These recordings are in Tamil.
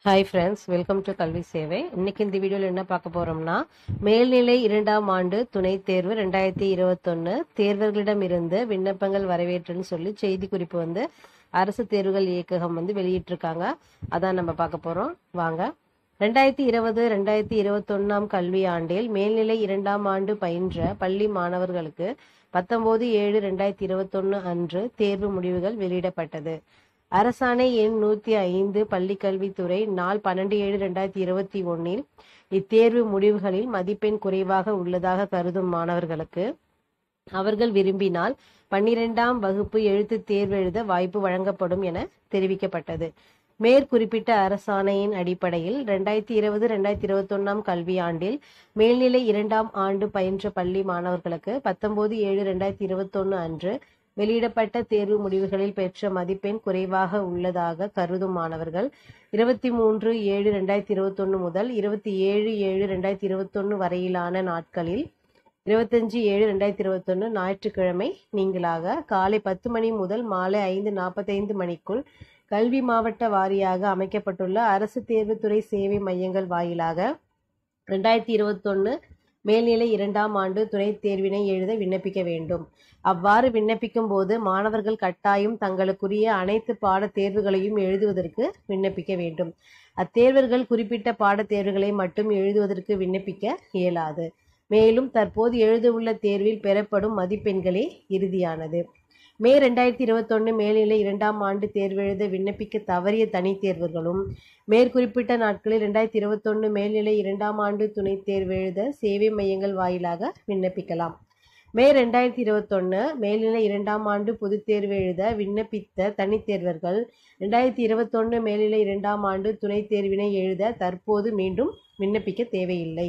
ஹாய் ஃப்ரெண்ட்ஸ் வெல்கம் டு கல்வி சேவை இன்னைக்கு இந்த வீடியோவில் என்ன பார்க்க போறோம்னா மேல்நிலை இரண்டாம் ஆண்டு துணைத் தேர்வு ரெண்டாயிரத்தி இருபத்தொன்னு தேர்வர்களிடம் இருந்து விண்ணப்பங்கள் வரவேற்றுன்னு சொல்லி செய்தி குறிப்பு வந்து அரசு தேர்வுகள் இயக்ககம் வந்து வெளியிட்டிருக்காங்க அதான் நம்ம பார்க்க போறோம் வாங்க ரெண்டாயிரத்தி இருபது ரெண்டாயிரத்தி இருபத்தொன்னாம் கல்வி ஆண்டில் மேல்நிலை இரண்டாம் ஆண்டு பயின்ற பள்ளி மாணவர்களுக்கு பத்தொன்பது ஏழு ரெண்டாயிரத்தி இருபத்தொன்னு அன்று தேர்வு முடிவுகள் வெளியிடப்பட்டது அரசாணை எண் நூத்தி ஐந்து பள்ளிக்கல்வித்துறை நாள் பன்னெண்டு ஏழு ரெண்டாயிரத்தி இருபத்தி ஒன்னில் இத்தேர்வு முடிவுகளில் மதிப்பெண் குறைவாக உள்ளதாக கருதும் மாணவர்களுக்கு அவர்கள் விரும்பினால் பன்னிரெண்டாம் வகுப்பு எழுத்து தேர்வு எழுத வாய்ப்பு வழங்கப்படும் என தெரிவிக்கப்பட்டது மேற்குறிப்பிட்ட அரசாணையின் அடிப்படையில் ரெண்டாயிரத்தி இருபது ரெண்டாயிரத்தி இருபத்தொன்னாம் கல்வியாண்டில் மேல்நிலை இரண்டாம் ஆண்டு பயின்ற பள்ளி மாணவர்களுக்கு பத்தொன்பது ஏழு ரெண்டாயிரத்தி இருபத்தொன்னு அன்று வெளியிடப்பட்ட தேர்வு முடிவுகளில் பெற்ற மதிப்பெண் குறைவாக உள்ளதாக கருதும் மாணவர்கள் இருபத்தி மூன்று ஏழு ரெண்டாயிரத்தி இருபத்தொன்னு முதல் இருபத்தி ஏழு ஏழு ரெண்டாயிரத்தி இருபத்தொன்னு வரையிலான நாட்களில் இருபத்தஞ்சு ஏழு ரெண்டாயிரத்தி இருபத்தொன்னு ஞாயிற்றுக்கிழமை நீங்களாக காலை பத்து மணி முதல் மாலை ஐந்து நாற்பத்தைந்து மணிக்குள் கல்வி மாவட்ட வாரியாக அமைக்கப்பட்டுள்ள அரசு தேர்வுத்துறை சேவை மையங்கள் வாயிலாக ரெண்டாயிரத்தி இருபத்தொன்னு மேல்நிலை இரண்டாம் ஆண்டு துணைத் தேர்வினை எழுத விண்ணப்பிக்க வேண்டும் அவ்வாறு விண்ணப்பிக்கும் போது மாணவர்கள் கட்டாயம் தங்களுக்குரிய அனைத்து பாடத் தேர்வுகளையும் எழுதுவதற்கு விண்ணப்பிக்க வேண்டும் அத்தேர்வர்கள் குறிப்பிட்ட பாடத் தேர்வுகளை மட்டும் எழுதுவதற்கு விண்ணப்பிக்க இயலாது மேலும் தற்போது எழுதவுள்ள தேர்வில் பெறப்படும் மதிப்பெண்களே இறுதியானது மே ரெண்டாயிரத்தி இருபத்தொன்னு மேல்நிலை இரண்டாம் ஆண்டு தேர்வெழுத விண்ணப்பிக்க தவறிய தனித் தேர்வர்களும் மேற்குறிப்பிட்ட நாட்களில் ரெண்டாயிரத்தி இருபத்தொன்னு மேல்நிலை இரண்டாம் ஆண்டு துணைத் தேர்வு எழுத சேவை மையங்கள் வாயிலாக விண்ணப்பிக்கலாம் மே ரெண்டாயிரத்தி இருபத்தொன்னு மேல்நிலை இரண்டாம் ஆண்டு பொதுத் தேர்வு எழுத விண்ணப்பித்த தனித் தேர்வர்கள் ரெண்டாயிரத்தி இருபத்தொன்னு மேல்நிலை இரண்டாம் ஆண்டு துணைத் தேர்வினை எழுத தற்போது மீண்டும் விண்ணப்பிக்க தேவையில்லை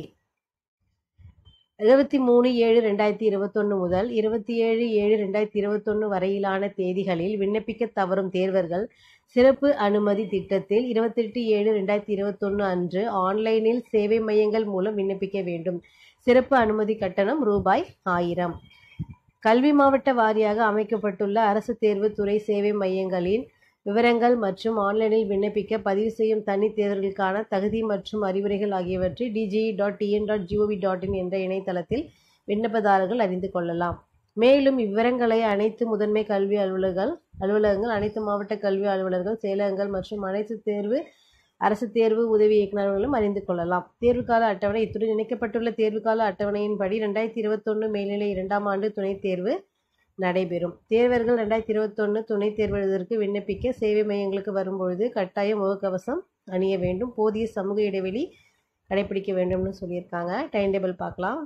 இருபத்தி மூணு ஏழு ரெண்டாயிரத்தி இருபத்தொன்னு முதல் இருபத்தி ஏழு ஏழு ரெண்டாயிரத்தி இருபத்தொன்னு வரையிலான தேதிகளில் விண்ணப்பிக்க தவறும் தேர்வர்கள் சிறப்பு அனுமதி திட்டத்தில் இருபத்தெட்டு ஏழு ரெண்டாயிரத்தி இருபத்தொன்னு அன்று ஆன்லைனில் சேவை மையங்கள் மூலம் விண்ணப்பிக்க வேண்டும் சிறப்பு அனுமதி கட்டணம் ரூபாய் ஆயிரம் கல்வி மாவட்ட வாரியாக அமைக்கப்பட்டுள்ள அரசு தேர்வு துறை சேவை மையங்களின் விவரங்கள் மற்றும் ஆன்லைனில் விண்ணப்பிக்க பதிவு செய்யும் தனி தேர்தல்களுக்கான தகுதி மற்றும் அறிவுரைகள் ஆகியவற்றை DGE dot TN dot GOV dot in என்ற இணையதளத்தில் விண்ணப்பதாரர்கள் அறிந்து கொள்ளலாம் மேலும் இவ்விவரங்களை அனைத்து முதன்மை கல்வி அலுவலர்கள் அலுவலகங்கள் அனைத்து மாவட்ட கல்வி அலுவலர்கள் செயலகங்கள் மற்றும் அனைத்து தேர்வு அரசு தேர்வு உதவி இயக்குநர்களும் அறிந்து கொள்ளலாம் தேர்வுக்கால அட்டவணை இத்துடன் இணைக்கப்பட்டுள்ள தேர்வுக்கால அட்டவணையின்படி ரெண்டாயிரத்தி இருபத்தொன்னு மேல்நிலை இரண்டாம் ஆண்டு துணைத் தேர்வு நடைபெறும் தேர்வர்கள் ரெண்டாயிரத்தி இருபத்தொன்னு துணைத் தேர்வு எழுதுவதற்கு விண்ணப்பிக்க சேவை மையங்களுக்கு வரும்பொழுது கட்டாயம் முகக்கவசம் அணிய வேண்டும் போதிய சமூக இடைவெளி கடைபிடிக்க வேண்டும்னு சொல்லியிருக்காங்க டைம் டேபிள் பார்க்கலாம்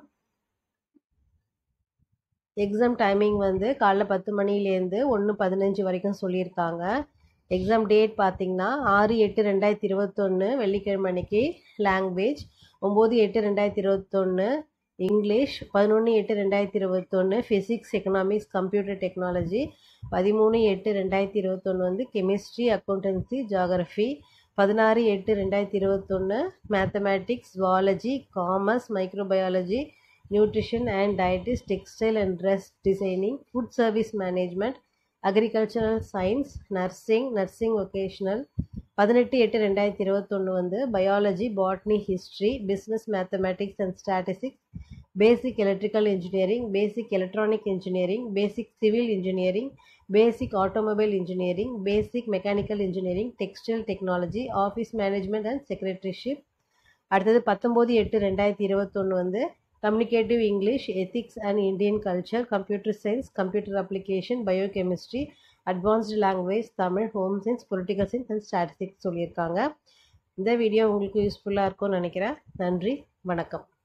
எக்ஸாம் டைமிங் வந்து காலைல பத்து மணிலேருந்து ஒன்று பதினஞ்சு வரைக்கும் சொல்லியிருக்காங்க எக்ஸாம் டேட் பார்த்தீங்கன்னா ஆறு எட்டு ரெண்டாயிரத்தி இருபத்தொன்று வெள்ளிக்கிழமை அன்னைக்கு லாங்குவேஜ் ஒம்பது எட்டு ரெண்டாயிரத்தி இருபத்தொன்று இங்கிலீஷ் பதினொன்று எட்டு ரெண்டாயிரத்தி இருபத்தொன்று ஃபிசிக்ஸ் எக்கனாமிக்ஸ் கம்ப்யூட்டர் டெக்னாலஜி பதிமூணு எட்டு ரெண்டாயிரத்தி இருபத்தொன்று வந்து கெமிஸ்ட்ரி அக்கௌண்டன்சி ஜாகிரஃபி பதினாறு எட்டு ரெண்டாயிரத்தி இருபத்தொன்று mathematics zoology commerce microbiology nutrition and dietetics textile and dress designing food service management agricultural science nursing nursing vocational பதினெட்டு எட்டு ரெண்டாயிரத்தி இருபத்தொன்று வந்து biology botany history business mathematics and statistics basic electrical engineering basic electronic engineering basic civil engineering basic automobile engineering basic mechanical engineering textile technology office management and secretaryship அடுத்தது பத்தொம்போது எட்டு ரெண்டாயிரத்தி இருபத்தொன்று வந்து communicative English ethics and Indian culture computer science computer application biochemistry advanced language Tamil home science political science and statistics சொல்லியிருக்காங்க இந்த வீடியோ உங்களுக்கு யூஸ்ஃபுல்லாக இருக்கும்னு நினைக்கிறேன் நன்றி வணக்கம்